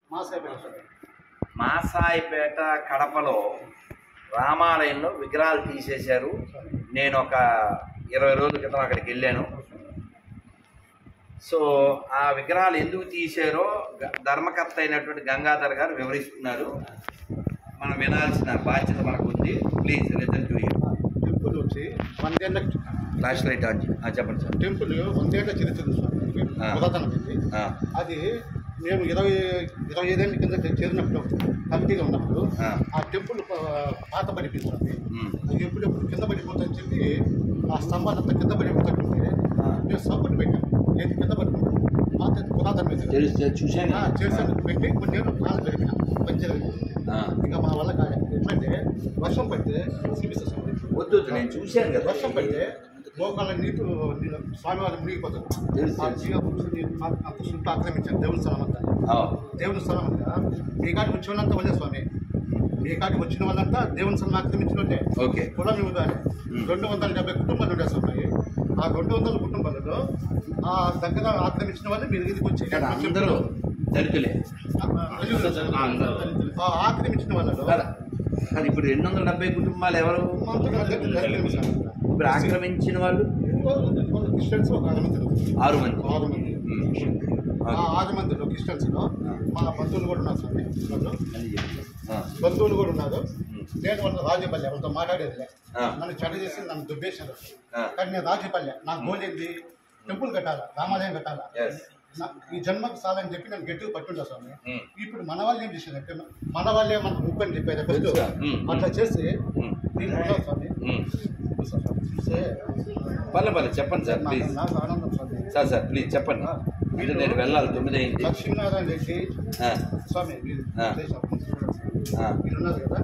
మాసాయిపేట స్వామి మాసాయిపేట కడపలో రామాలయంలో విగ్రహాలు తీసేశారు నేను ఒక ఇరవై రోజుల క్రితం అక్కడికి వెళ్ళాను సో ఆ విగ్రహాలు ఎందుకు తీశారో గ- ధర్మకర్త అయినటువంటి గంగాధర్ గారు వివరిస్తున్నారు మనం వినాల్సిన బాధ్యత మనకు ఉంది please return to you temple వచ్చి వందేళ్ల ఫ్లాష్ లైట్ ఆన్ చేయి. ఆ, చెప్పండి సార్ టెంపుల్ వందేళ్ల చరిత్ర ఉంది స్వామి ఆ. పురాతనం ఇది ఆ, అది మేము ఇరవై ఇరవై ఐదేళ్ళ కింద చేరినప్పుడు కమిటీగా ఉన్నప్పుడు ఆ. ఆ టెంపుల్ పా- పాత పడిపోయింది ఉమ్, అది ఎప్పుడెప్పుడు కింద పడిపోతుందని చెప్పి ఆ స్తంభాలంతా కింద పడిపోతుంటే ఆ. మేము సపోర్ట్ పెట్టాం ఏది కింద పడిపోతాం పాత పురాతనం ఇది. తెలుసు తెలుసు, చూశాను ఆ, చేశాను పెట్టి కొన్ని నేను కాలు జరిపిన పంచర్ ఆ, ఇంకా మా వల్ల కాదు ఎట్లంటే వర్షం పడితే చూపిస్తా స్వామి వద్దు వద్దు, నేను చూశాను కదా వర్షం పడితే మోకాళ్ళ నీటు నీళ్ళు స్వామివారు మునిగిపోతారు తెలుసు, ఆ తెలుసు. జీవ పురుషుని అంత సుంట ఆక్రమించారు దేవుని స్థలం అంతా ఆ, దేవుని స్థలం అంతా మీ కాడికి వచ్చిన వాళ్ళంతా వల్లే స్వామి మీ కాడికి వచ్చిన వాళ్ళంతా దేవుని స్థలం ఆక్రమించిన వాళ్ళే ఓకే కులం ఇవ్వగానే రెండు వందల డెబ్బై కుటుంబాలు ఉండే స్వామి ఆ రెండు వందల కుటుంబాలలో ఆ దగ్గర ఆక్రమించిన వాళ్ళు మీరు ఇదికి వచ్చి ఇక్కడ అందరూ దళితులే ఆ, ఆ ఆక్రమించిన వాళ్ళలో కదా కానీ ఇప్పుడు రెండు వందల డెబ్బై కుటుంబాలు ఎవరు ఇప్పుడు ఆక్రమించిన వాళ్ళు క్రిస్టియన్స్ ఒక ఆరు మంది ఆరు మంది ఆరు మంది ఉమ్. ఆ ఓకే. ఆరు మందిలో క్రిస్టియన్స్ లో మా బంధువులు కూడా ఉన్నారు స్వామి వాళ్ళు అది చెప్పు. ఆ, బంధువులు కూడా ఉన్నారు ఉమ్. నేను వాళ్ళ రాజపల్లె వాళ్ళతో మాట్లాడేదిలే ఆ. నన్ను చెడ చేసి నన్ను దుబ్బేశారు ఆ. కానీ నేను రాజపల్లె నాకు గోల్ ఏంది టెంపుల్ కట్టాలా రామాలయం కట్టాలా Yes. నా- ఈ జన్మకు చాలని చెప్పి నేను గట్టిగా పట్టుంటా స్వామి ఉమ్. ఇప్పుడు మన వాళ్ళు ఏం చేశారంటే మన వాళ్ళే మనకు ముప్పు అని చెప్పారు ఫస్ట్ తెలుసా? ఉమ్. అట్లా చేసి ఉమ్. నేను ఉన్నాను స్వామి ఉమ్. చూస్తా స్వామి. చూస్తే పర్లే పర్లే చెప్పండి సార్ నాకు ప్లీజ్ నాకు ఆనందం స్వామి సార్ సార్ ప్లీజ్ చెప్పండి అంటే నేను వెళ్ళాలి తొమ్మిది అయింది లక్ష్మీనారాయణ రెడ్డి ఆ, స్వామి వీళ్ళు ఆ. చేశారు. ఆ, వీళ్ళు ఉన్నారు కదా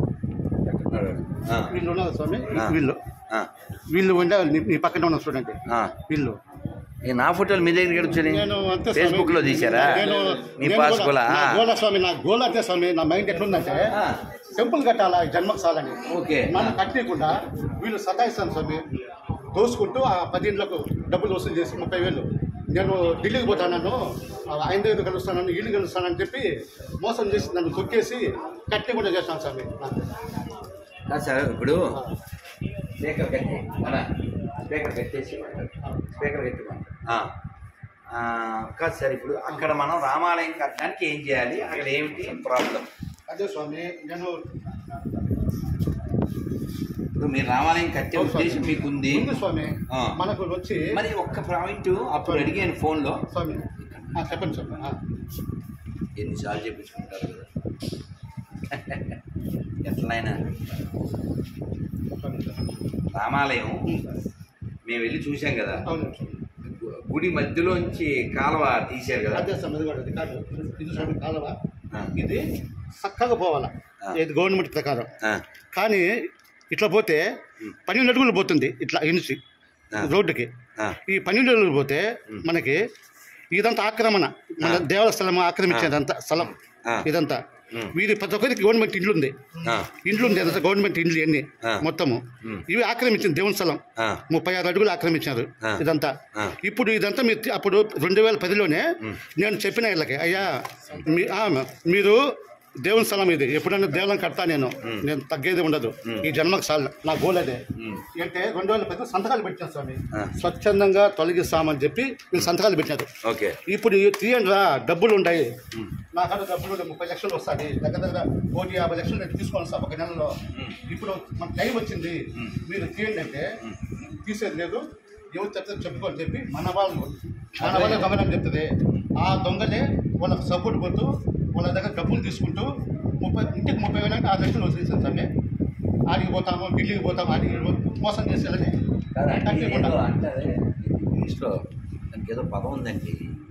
ఆ, వీళ్ళు ఉన్నారు స్వామి ఆ. వీళ్ళు ఆ, వీళ్ళు ఉండే నీ- నీ పక్కన ఉన్న స్టూడెంట్ ఆ. వీళ్ళు ఈ నా ఫోటోలు మీ దగ్గరికి వచ్చినాయి నేను అంతే స్వామి. ఫేస్బుక్ లో తీసారా నేను మీ నేను పాస్ కూడా- నా గోల స్వామి నా గోల్ అంతే స్వామి నా మైండ్ ఎట్లుందంటే ఆ. టెంపుల్ కట్టాలా ఈ జన్మకు చాలని ఓకే మనం కట్టకుండా వీళ్ళు సతాయిస్తాను స్వామి దోసుకుంటూ ఆ పది ఇండ్లకు డబ్బులు వసూలు చేసి ముప్పై వేలు నేను ఢిల్లీకి పోతానను ఆయన దగ్గర కలుస్తానని ఇల్లు కలుస్తానని చెప్పి మోసం చేసి నన్ను తొక్కేసి కట్టి కూడా చేస్తాను స్వామి కాదు సార్ ఇప్పుడు స్పీకర్ కట్టి అలా స్పీకర్ కట్టేసి స్పీకర్ కట్టి ఆ. ఆ, కాదు సార్ ఇప్పుడు అక్కడ మనం రామాలయం కట్టడానికి ఏం చేయాలి అక్కడ ఏమిటి ప్రాబ్లం అదే స్వామి నేను ఇప్పుడు మీరు రామాలయం కట్టే ఉద్దేశం మీకు ఉంది ఉంది స్వామి ఆ. మనకు వచ్చి మరి ఒక్క పాయింట్ అప్పుడు అడిగాను ఫోన్లో స్వామి ఆ, చెప్పండి స్వామి ఆ. ఎన్నిసార్లు చెప్పించుకుంటారు కదా ఎట్లయినా స్వామి రామాలయం మేము వెళ్ళి చూసాం కదా అవును స్వామి. గు- గుడి మధ్యలోంచి కాలువ తీశారు కదా అదే స్వామి ఇది కూడా ఇది కాదు ఇది స్వామి కాలువ ఆ. ఇది చక్కగా పోవాలా ఆ. ఇది గవర్నమెంట్ ప్రకారం ఆ, కానీ ఇట్లా పోతే పన్నెండు అడుగులు పోతుంది ఇట్లా ఇనిచి ఆ. రోడ్డుకి ఆ, ఈ పన్నెండు అడుగులు పోతే మనకి ఇదంతా ఆక్రమణ మన ఆ. దేవస్థలం ఆక్రమించేదంతా స్థలం ఆ. ఇదంతా ఉమ్. వీరి ప్రతి ఒక్కరికి గవర్నమెంట్ ఇండ్లు ఉంది ఆ, ఇండ్లు ఉంది అదంతా గవర్నమెంట్ ఇండ్లు ఇవన్నీ ఆ. మొత్తము ఉమ్. ఇవి ఆక్రమించింది దేవుని స్థలం ఆ, ముప్పై ఆరు అడుగులు ఆక్రమించారు ఆ. ఇదంతా ఆ. ఇప్పుడు ఇదంతా మీరు అప్పుడు రెండు వేల పదిలోనే నేను చెప్పిన వీళ్ళకి అయ్యా మీ ఆ, మీరు దేవుని స్థలం ఇది ఎప్పుడైనా దేవాలయం కడతా నేను నేను తగ్గేది ఉండదు ఈ జన్మకు సాల్ నా గోల్ అదే ఉమ్. అంటే రెండు వేల పది సంతకాలు పెట్టాను స్వామి ఆ. స్వచ్ఛందంగా తొలగిస్తామని చెప్పి వీళ్ళు సంతకాలు పెట్టారు ఓకే ఇప్పుడు ఈ తీయండి రా డబ్బులు ఉన్నాయి నా కాడ డబ్బులు ఉన్నాయి, ముప్పై లక్షలు వస్తాయి దగ్గర దగ్గర కోటి యాభై లక్షలు నేను తీసుకోవాలి సార్ ఒక నెలలో ఇప్పుడు మన టైం వచ్చింది మీరు తీయండి అంటే తీసేది లేదు ఎవరు చెప్తే చెప్పుకోని చెప్పి మన వాళ్ళు మన వాళ్ళ గమనం చెప్తుంది ఆ దొంగలే వాళ్ళకి సపోర్ట్ కొడుతూ వాళ్ళ దగ్గర డబ్బులు తీసుకుంటూ ముప్పై ఇంటికి ముప్పై వేలు అంటే ఆరు లక్షలు వదిలేసాను సార్ ఆడికి పోతాము ఢిల్లీకి పోతాము ఆడికి పో- మోసం చేసేయాలని కాదండి కట్టకుండా. ఏదో అంటే ఇంగ్లీష్లో దానికి ఏదో పదం ఉందండి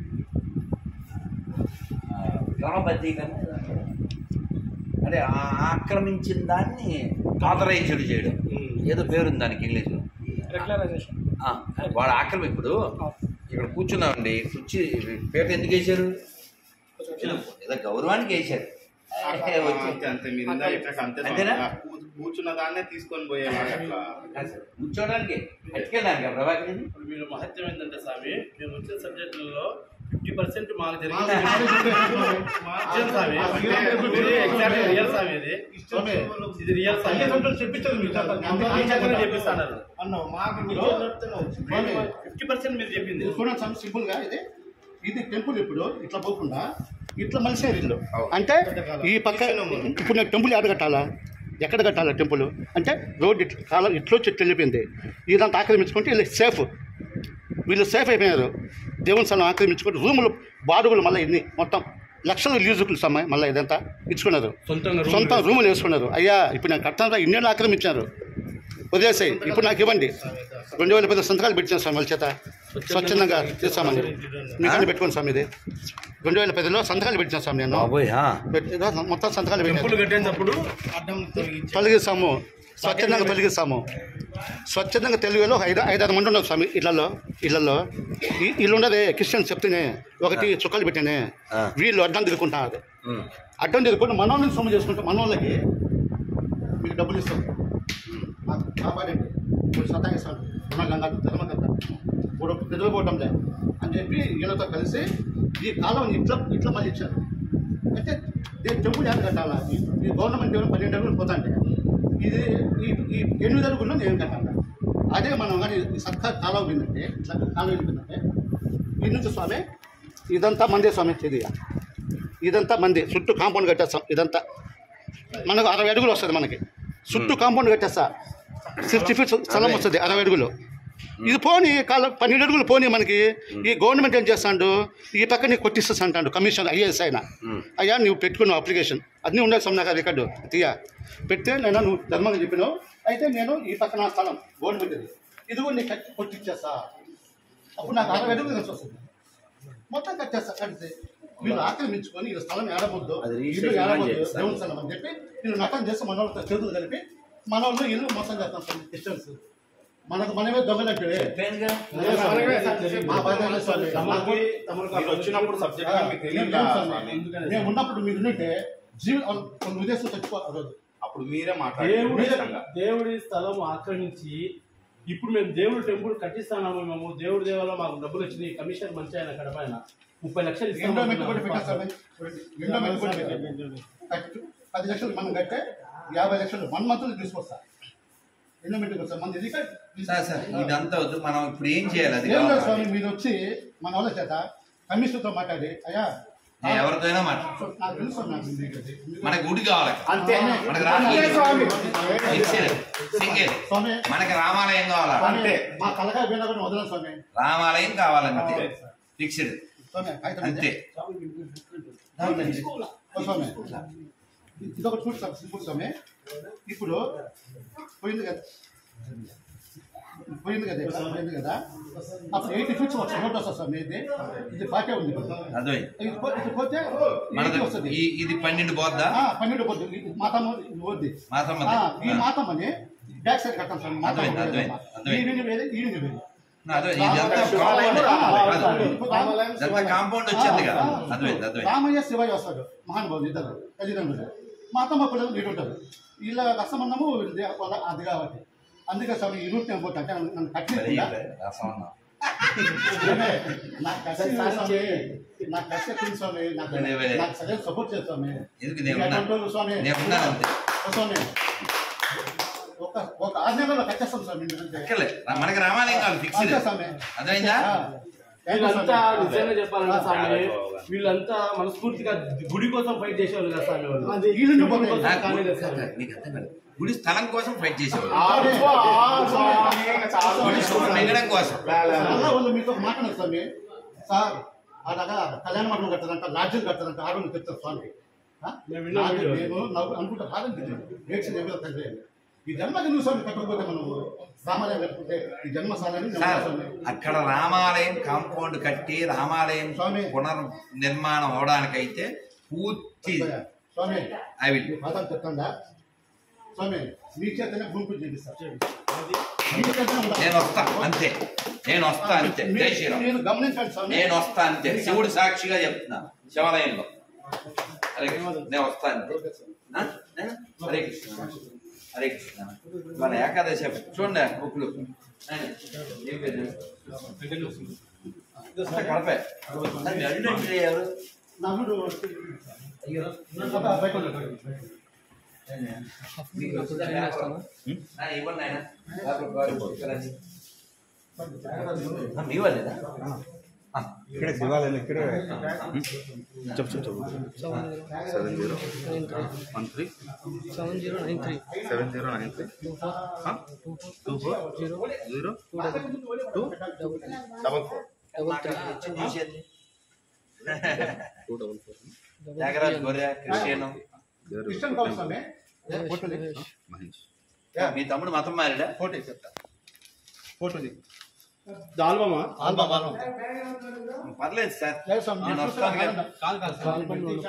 ఆ, క్రమబద్ధీకరణ అంటే ఆ ఆక్రమించిన దాన్ని ఆథరైజ్డ్ చేయడం ఏదో పేరుంది దానికి ఇంగ్లీష్లో రెగ్యులరైజేషన్ ఆ, వాడు ఆక్రమి ఇప్పుడు ఇక్కడ కూర్చున్నామండి కుర్చీ పేట ఎందుకు వేశారు ఏదో గౌరవానికి వేశారు అంతే అంతే మీరు ఇందా చెప్పినట్టు అంతే అంతేనా? కూ- కూర్చున్న దాన్నే తీసుకొని పోయేవాడు అట్లా కూర్చోడానికి పట్టుకెళ్ళాను ప్రభాకర్ ఇప్పుడు వీళ్ళు మహత్యం ఏంటంటే స్వామి మేము వచ్చిన సబ్జెక్టులలో ఫిఫ్టీ పర్సెంట్ మాకు జరిగింది స్వామి. మార్జిన్ స్వామి అంటే ఇది ఎగ్జాక్ట్ రియల్ స్వామి ఇది స్వామి. ఇది రియల్ స్వామి తల్లిదండ్రులు చెప్పించారు మీకు అంతా. మీ చేతనే చెప్పిస్తున్నారు అన్నావు మాకు మీరు స్వామి, ఫిఫ్టీ పర్సెంట్ మీరు చెప్పింది ఇది చూడండి స్వామి సింపుల్ గా ఇది ఇది టెంపుల్ ఇప్పుడు ఇట్లా పోకుండా ఇట్లా మలిసారు ఇల్లు అంటే ఈ పక్క ఇప్పుడు నాకు టెంపుల్ ఎక్కడ కట్టాలా ఎక్కడ కట్టాలా టెంపుల్ అంటే రోడ్ ఇట్లా కాలం ఇట్లో చెట్టు వెళ్ళిపోయింది ఇదంతా ఆక్రమించుకుంటే వీళ్ళు సేఫ్ వీళ్ళు సేఫ్ అయిపోయినారు దేవుని స్థలం ఆక్రమించుకుంటే రూములు బాడుగులు మళ్ళీ ఇన్ని మొత్తం లక్షల లీజుకులు సమయం మళ్ళీ ఇదంతా ఇచ్చుకున్నారు సొంతంగా room సొంత రూములు వేసుకున్నారు అయ్యా ఇప్పుడు నేను కట్టాను ఇన్నేళ్ళు ఆక్రమించారు వదిలేసాయి ఇప్పుడు నాకు ఇవ్వండి రెండు వేల పది సంతకాలు పెట్టాను స్వామి వాళ్ళ చేత స్వచ్ఛందంగా చేస్తామని మీకు పెట్టుకోండి స్వామి ఇది రెండు వేల పదిలో సంతకాలు పెట్టాను స్వామి నేను బాబోయ్ ఆ. పెట్టి- మొత్తం సంతకాలు టెంపుల్ పెట్టాను కట్టేటప్పుడు తొలగిస్తాము స్వచ్ఛందంగా తొలగిస్తాము స్వచ్ఛందంగా తెలుగులో ఐదు ఐదారు మంది ఉన్నారు స్వామి ఇళ్లలో ఇళ్లలో ఈ- ఇల్లు ఉండదే క్రిస్టియన్స్ చెప్తేనే ఒకటి చుక్కలు పెట్టానే ఆ. వీళ్ళు అడ్డం తిరుగుకుంటారు ఉమ్. అడ్డం తిరుగుకుంటే మనోళ్ళని సొమ్ము చేసుకుంటే మనోళ్ళకి మీకు డబ్బులు ఇస్తాం మాకు కాపాడండి ఇప్పుడు సతాయిస్తాను రుణంగా ధర్మకర్త ఇప్పుడు నిద్రపోవటంలే అని చెప్పి వీళ్ళతో కలిసి ఈ కాలం ఇట్లా ఇట్లా మళ్ళీ ఇచ్చారు అంటే దీని టెంపుల్ యాడ్ కట్టాలా ఈ ఈ గవర్నమెంట్ ఏమైనా పన్నెండు అడుగులు పోతాంటే ఇది ఈ ఈ ఎనిమిది అడుగుల్లో నేను కట్టాలి అదే మనం కానీ ఈ సర్కార్ కాలం పోయిందంటే ఇట్లా కాలం వెళ్ళిపోయిందంటే ఈ నుంచి స్వామి ఇదంతా మందే స్వామి ఇది ఇదంతా మంది చుట్టూ కాంపౌండ్ కట్టేస్తాం ఇదంతా మనకు అరవై అడుగులు వస్తుంది మనకి చుట్టూ కాంపౌండ్ కట్టేస్తా సిక్స్టీ ఫీట్ స్థలం వస్తుంది అరవై అడుగులు ఇది పోనీ కాల పన్నెండు అడుగులు పోనీ మనకి ఈ గవర్నమెంట్ ఏం చేస్తాడు ఈ పక్క నీకు కొట్టిస్తా అంటాడు కమిషన్ ఐఏఎస్ ఆయన ఉమ్. అయ్యా నువ్వు పెట్టుకున్నావు అప్లికేషన్ అన్నీ ఉండాలి సమ్ నాకు రికార్డు తీయా పెడితే నేను నువ్వు ధర్మంగా చెప్పినావు అయితే నేను ఈ పక్క నా స్థలం గవర్నమెంట్ ఇది ఇది కూడా నీకు కట్టి కొట్టిచ్చేస్తా అప్పుడు నాకు అరవై అడుగులు కలిసి వస్తుంది మొత్తం కట్టేస్తా కడితే వీళ్ళు ఆక్రమించుకొని ఈ స్థలం ఏడబోద్దు అది ఇల్లు రిజిస్ట్రేషన్ ఏడబోద్దు చేస్తారు. దేవుని స్థలం అని చెప్పి వీళ్ళు నటన చేస్తే మన వాళ్ళతో చేతులు కలిపి మన వాళ్ళు ఇల్లు మొత్తం చేస్తాం స్వామి క్రిస్టియన్స్ మనకు మనమే దొంగలంటే చెప్పానుగా. మా బాధ లేదు స్వామి. తమకు తమకు మీరు వచ్చినప్పుడు సబ్జెక్ట్ మీకు నేను తెలియదా లేను స్వామి. స్వామి? మేము ఉన్నప్పుడు మీరు ఉంటే జీవితం కొన్ని ఉద్దేశం చచ్చిపోతారు రోజు అప్పుడు మీరే దేవుడి మాట్లాడారు దేవుడి స్థలం ఆక్రమించి ఇప్పుడు మేము దేవుడి టెంపుల్ కట్టిస్తున్నాము మేము దేవుడి దేవాలయం మాకు డబ్బులు వచ్చింది కమిషన్ మంచి ఆయన కడప ఆయన ముప్పై లక్షలు ఎండోమెంట్ కూడా పెట్టాం ఇస్తాము స్వామి ఎండోమెంట్ కూడా పెట్టాం కట్టి పది లక్షలు మనం కట్టే యాభై లక్షలు వన్ మంత్ తీసుకొస్తా ఎండోమెంట్ వస్తా మన ఇది సార్ సార్ ఇదంతా వద్దు మనం ఇప్పుడు ఏం చేయాలి అది ఏం లేదు కావాలి. స్వామి మీరు వచ్చి మన వాళ్ళ చేత కమిషన్తో మాట్లాడి అయ్యా నేను ఎవరితో అయినా మాట్లాడు సో నాకు తెలుసు స్వామి నాకు మీకు అది. మనకి గుడి కావాలి అంతే మనకి రామాలయం ఫిక్స్డ్ సింగిల్ స్వామి మనకి రామాలయం కావాలా అంతే మా కలకాయ పోయినా కూడా వదలం స్వామి రామాలయం కావాలంతే ఫిక్స్డ్ స్వామి కాగితం అంతే ఓ స్వామి ఇది ఒకటి చూడు స్వామి సింపుల్ స్వామి ఇప్పుడు పోయింది కదా పోయింది కదా ఇట్లా, పోయింది కదా అప్పుడు ఎయిటీ ఫీట్స్ వస్తుంది రోడ్ వస్తుంది స్వామి ఇది ఇది ఫార్టీ ఉంది ఇప్పుడు. అదే ఇది పో- ఇది పోతే మనది ఎయిటీ వస్తుంది ఈ ఇది పన్నెండు పోద్దా ఆ, పన్నెండు పోద్ది ఇది మాతమ్మ ఇది పోద్ది మాసమ్మది ఆ, ఈ మాతమ్మని బ్యాక్ సైడ్ కట్టాం స్వామి మాతమ్మ అర్థమైంది, అర్థమైంది, అర్థమైంది. ఈవిని వేరే ఈవిని వేరే అదే ఇదంతా ఇదంతా కాంపౌండ్ వచ్చింది కదా అర్థమైంది అర్థమైంది రామయ్య శివయ్య వస్తాడు మహానుభావులు ఇద్దరు తల్లిదండ్రులు మా అత్తమ్మ పిల్లలు నీటు ఉంటారు వీళ్ళ కష్టమన్నము వీళ్ళది వాళ్ళ అది కాబట్టి అందుకే స్వామి ఈ రూట్ నేను పోతా అంటే నన్ను సరే, కట్టలేదు ఇవ్వలే, రసం అన్నం. నాకు కష్టం లేదు స్వామి నాకు కష్టం ఉంది స్వామి నాకు వేరే, వేరే. నాకు సరైన సపోర్ట్ చేస్తాను స్వామి ఎందుకు ఈ నేను ఉన్నాను అటువంటి స్వామి నేను ఉన్నాను అంతే ఓ స్వామి ఒక ఒక ఆరు నెలల్లో కట్టేస్తాం స్వామి ఎందుకంటే ఎక్కలే మనకి రామాలయం కావాలి ఫిక్స్డ్ అంతే స్వామి అర్థమైందా ఆ. వీళ్ళంతా స్వామి. నిజంగా చెప్పాలంటే స్వామి ఆ. వీళ్ళంతా మనస్ఫూర్తిగా గుడి కోసం ఫైట్ చేసేవాళ్ళు కదా స్వామి వాళ్ళు అది వీళ్ళని గుడి పోతే- కోసం నాకు కానీ గుడి- కదా స్వామి. నీకు అర్థం కాదు. గుడి స్థలం కోసం ఫైట్ చేసేవాళ్ళు అదే. గుడి చుట్టూ మింగడం కోసం అలా వాళ్ళు మీతో మాట్లాడారు స్వామి సార్ అలాగా కళ్యాణ మండపం కట్టారంట లాడ్జిలు కట్టారంట ఆడవాళ్ళు చెప్తారు స్వామి ఆ? మేము విన్నాం నాకు- వీడియో. నేను నవ్వు- అనుకుంటా బాధండి డేట్స్ ఏమో తండ్రి ఈ జన్మకి నువ్వు స్వామి కట్టకపోతే మనం రామాలయం కట్టుకుంటే ఈ జన్మ సాలని సార్ అక్కడ రామాలయం కాంపౌండ్ కట్టి రామాలయం స్వామి. పునర్ నిర్మాణం అవడానికైతే పూర్తి స్వామి ఐ విల్ ఈ పాదాలు చెప్తాండా స్వామి మీ చేతనే భూమి పూజ చేపిస్తారు మీ చేతనే ఉండాలి. నేను వస్తా అంతే నేను వస్తా అంతే జై మీరు- శ్రీరామ్ మీరు గమనించండి స్వామి నేను వస్తా అంతే శివుడు సాక్షిగా చెప్తున్నా శివాలయంలో హరే కృష్ణ నేను వస్తా అంతే ఆ? నేను? హరే కృష్ణ హరే కృష్ణ మన ఏకాదశి చూడండి బుక్లు ఏం పేరు? కడపే మరి మీ అల్లుడు అంటే ఎవరు నా అల్లుడు అయ్యో బయట ఉన్నాడు. మీకు వచ్చిందా పేపర్? నాన్న, ఇవ్వండి నాయన. పేపర్ కావాలి, ఇక్కడ అది. ఆ, మీ వాళ్ళేనా ఇక్కడే శివాలయం ఇక్కడే చెప్పు చెప్పు చెప్పు seven zero one three seven zero nine three seven zero nine three two four two four zero zero two double two double double four double three చూసేది two double four double Tyagaraj గొర్రె క్రిస్టియన్ క్రిస్టియన్ కావాలి స్వామి photo తీ. మహేష్ మీ తమ్ముడు మతం మారాడా photo చెప్తా ఫోటోది ఆల్బమా ఆల్బమ్ ఆల్బమ్ పర్లేదు సార్ లేదు స్వామి నేను నేను వస్తాను కదా. కాదు కాదు సార్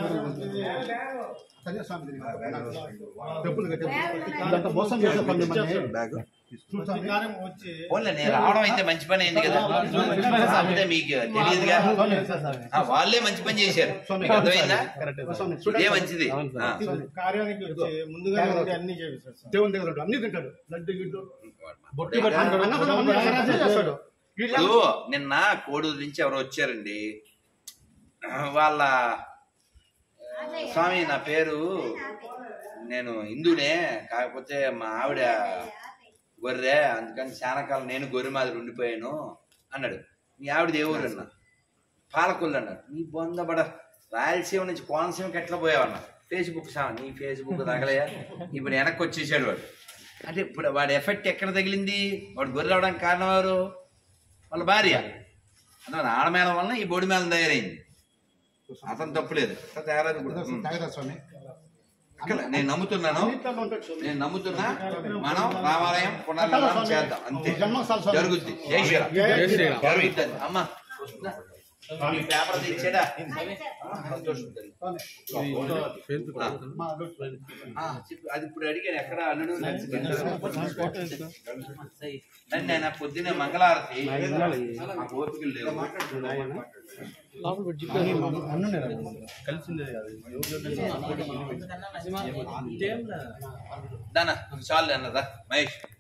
సరే స్వామి డబ్బులు కట్టి ఇదంతా మోసం చేసే పని మిమ్మల్ని. బ్యాగ్ చూడు స్వామి. పోన్లే నేను రావడం అయితే మంచి పని అయింది కదా కాకపోతే మీకు తెలియదుగా ఆ, వాళ్ళే మంచి పని చేశారు మీకు అర్థమైందా స్వామి, ఇదే మంచిది ఆ. కార్యానికి వచ్చి ముందుగా అన్ని చేపిస్తారు సార్ దేవుని దగ్గర ఉంటాడు. అన్ని తింటాడు లడ్డు గిడ్డు బొట్టి పట్టి అన్నదానం అన్ని అరేంజ్ చేస్తాడు ఇప్పుడు నిన్న కోడూరు నుంచి ఎవరో వచ్చారండి వాళ్ళ స్వామి నా పేరు నేను హిందూనే కాకపోతే మా ఆవిడ గొర్రె అందుకని చాలా కాలం నేను గొర్రె మాదిరి ఉండిపోయాను అన్నాడు మీ ఆవిడ ఏ ఊరు అన్న పాలకొల్లు అన్నాడు నీ బొందబడ రాయలసీమ నుంచి కోనసీమకి ఎట్లా పోయావన్న ఫేస్బుక్ సా నీ ఫేస్బుక్ తగలయా ఇప్పుడు వెనక్కి వచ్చేసాడు వాడు అంటే ఇప్పుడు వాడి ఎఫెక్ట్ ఎక్కడ తగిలింది వాడు గొర్రె అవడానికి కారణం ఎవరు వాళ్ళ భార్య అందువల్ల ఆడమేళం వలన ఈ బొడి మేళం తయారైంది అతను తప్పులేదు తయారైంది కూడా. ఉం. తాగదా స్వామి అక్కడ నేను నమ్ముతున్నాను అన్నిట్లో ఉంటాడు స్వామి నేను నమ్ముతున్నా మనం రామాలయం పునర్నిర్మాణం చేద్దాం అంతే జన్మస్థానం స్వామి. జరుగుద్ది జై శ్రీరామ్ జై శ్రీరామ్. జరుగుద్ది అది. అమ్మా వస్తుందా? మీ పేపర్ తెచ్చాడా సంతోషం తల్లి. ఆ. మా అల్లుడు. ఆ, చెప్పు. అది ఇప్పుడు అడిగాను ఎక్కడ అల్లుడు నన్ను నేను పొద్దున్నే మంగళారతి నాకు ఓపికలు లేవు లోపల పెట్టి జిప్ కలిసిందే కాదు దానా చాలు అన్నదా మహేష్